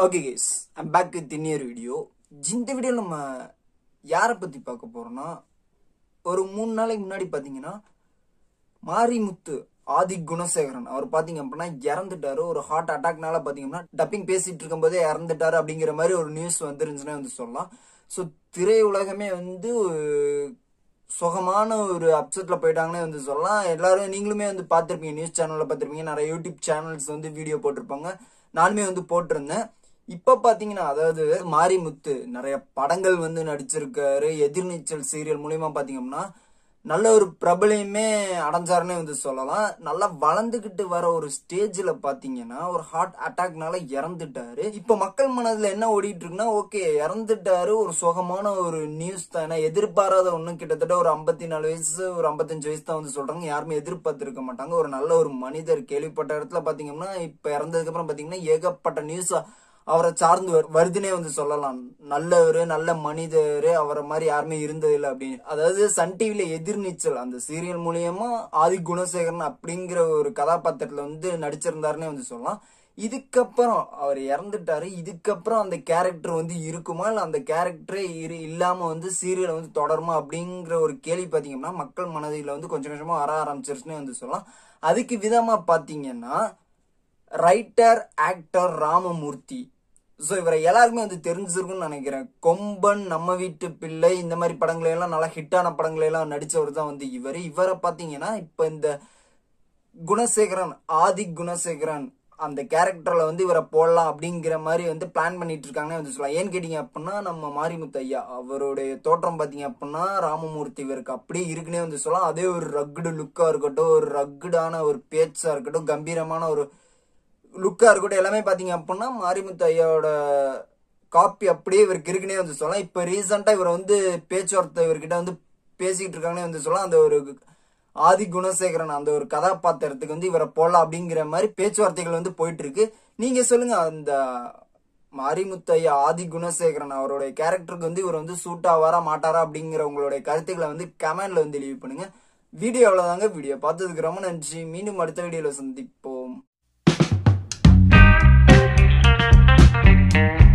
okay guys I'm back with இன்னியர் video இந்த video நம்ம யாரை பற்றி பார்க்க போகிறோம்னா ஒரு மூணு நாளைக்கு முன்னாடி பார்த்தீங்கன்னா மாரிமுத்து ஆதி குணசேகரன் அவர் பார்த்தீங்க அப்படின்னா இறந்துட்டாரு ஒரு ஹார்ட் அட்டாக்னால பார்த்தீங்கன்னா டப்பிங் பேசிட்டு இருக்கும்போதே இறந்துட்டாரு அப்படிங்கிற மாதிரி ஒரு நியூஸ் வந்துருந்துச்சுன்னே வந்து சொல்லலாம் ஸோ திரையுலகமே வந்து சுகமான ஒரு அப்செட்ல போயிட்டாங்கன்னே வந்து சொல்லலாம் எல்லாரும் நீங்களுமே வந்து பார்த்துருப்பீங்க நியூஸ் சேனல்ல பார்த்துருப்பீங்க நிறைய யூடியூப் சேனல்ஸ் வந்து வீடியோ போட்டிருப்பாங்க நானுமே வந்து போட்டிருந்தேன் இப்ப பாத்தீங்கன்னா அதாவது மாரிமுத்து நிறைய படங்கள் வந்து நடிச்சிருக்காரு எதிர்நீச்சல் சீரியல் மூலியமா பாத்தீங்கன்னா நல்ல ஒரு பிரபலையுமே அடைஞ்சாருன்னு வந்து சொல்லலாம் நல்லா வளர்ந்துகிட்டு வர ஒரு ஸ்டேஜ்ல பாத்தீங்கன்னா ஒரு ஹார்ட் அட்டாக்னால இறந்துட்டாரு இப்ப மக்கள் மனதுல என்ன ஓடிட்டு இருக்குன்னா ஓகே இறந்துட்டாரு ஒரு சுகமான ஒரு நியூஸ் தான் ஏன்னா எதிர்பாராத ஒண்ணும் கிட்டத்தட்ட ஒரு ஐம்பத்தி நாலு வயசு ஒரு ஐம்பத்தஞ்சு வயசு தான் வந்து சொல்றாங்க யாருமே எதிர்பார்த்திருக்க மாட்டாங்க ஒரு நல்ல ஒரு மனிதர் கேள்விப்பட்ட இடத்துல பாத்தீங்கன்னா இப்ப இறந்ததுக்கு அப்புறம் பாத்தீங்கன்னா ஏகப்பட்ட நியூஸ் அவரை சார்ந்து வரு- வருதுன்னே வந்து சொல்லலாம் நல்லவர் நல்ல மனிதர் அவரை மாதிரி யாருமே இருந்ததில்லை அப்படின்னு அதாவது சன் டிவில எதிர்நீச்சல் அந்த சீரியல் மூலியமா ஆதி குணசேகரன் அப்படிங்கிற ஒரு கதாபாத்திரத்துல வந்து நடிச்சிருந்தாருன்னே வந்து சொல்லலாம் இதுக்கப்புறம் அவர் இறந்துட்டாரு இதுக்கப்புறம் அந்த கேரக்டர் வந்து இருக்குமா இல்ல அந்த கேரக்டரே இரு இல்லாம வந்து சீரியலை வந்து தொடருமா அப்படிங்கிற ஒரு கேள்வி பாத்தீங்கன்னா மக்கள் மனதில வந்து கொஞ்சம் கொஞ்சமா வர ஆரம்பிச்சிருச்சுன்னே வந்து சொல்லலாம் அதுக்கு விதமா பாத்தீங்கன்னா ரைட்டர் ஆக்டர் ராமமூர்த்தி ஸோ இவரை எல்லாருக்குமே வந்து தெரிஞ்சிருக்கும்னு நினைக்கிறேன் கொம்பன் நம்ம வீட்டு பிள்ளை இந்த மாதிரி படங்களை எல்லாம் நல்லா ஹிட்டான படங்களை எல்லாம் நடிச்சவர் தான் வந்து இவர் இவரை பார்த்தீங்கன்னா இப்போ இந்த குணசேகரன் ஆதி குணசேகரன் அந்த கேரக்டர்ல வந்து இவரை போடலாம் அப்படிங்கிற மாதிரி வந்து பிளான் பண்ணிட்டு இருக்காங்கன்னு வந்து சொல்லலாம் ஏன்னு கேட்டீங்க அப்படின்னா நம்ம மாரிமுத்து ஐயா அவருடைய தோற்றம் பாத்தீங்க அப்படின்னா ராமமூர்த்தி இவருக்கு அப்படியே இருக்குன்னே வந்து சொல்லலாம் அதே ஒரு ரக்குடு லுக்கா இருக்கட்டும் ஒரு ரக்குடான ஒரு பேச்சா இருக்கட்டும் கம்பீரமான ஒரு லுக்கா இருக்கட்டும் எல்லாமே பாத்தீங்க அப்படின்னா மாரிமுத்து ஐயாவோட காப்பி அப்படியே இவருக்கு இருக்குன்னே வந்து சொல்லலாம் இப்ப ரீசெண்டா இவர் வந்து பேச்சுவார்த்தை இவர்கிட்ட வந்து பேசிட்டு இருக்காங்கன்னே வந்து சொல்லலாம் அந்த ஒரு ஆதி குணசேகரன் அந்த ஒரு கதாபாத்திரத்துக்கு வந்து இவரை போடலாம் அப்படிங்கிற மாதிரி பேச்சுவார்த்தைகள் வந்து போயிட்டு இருக்கு நீங்க சொல்லுங்க அந்த மாரிமுத்து ஐயா ஆதி குணசேகரன் அவருடைய கேரக்டருக்கு வந்து இவர் வந்து சூட் ஆவாரா மாட்டாரா அப்படிங்கிற உங்களுடைய கருத்துக்களை வந்து கமெண்ட்ல வந்து லீவ் பண்ணுங்க வீடியோ அவ்வளவுதாங்க வீடியோ பார்த்ததுக்கு ரொம்ப நன்றி மீண்டும் அடுத்த வீடியோல சந்திப்போம்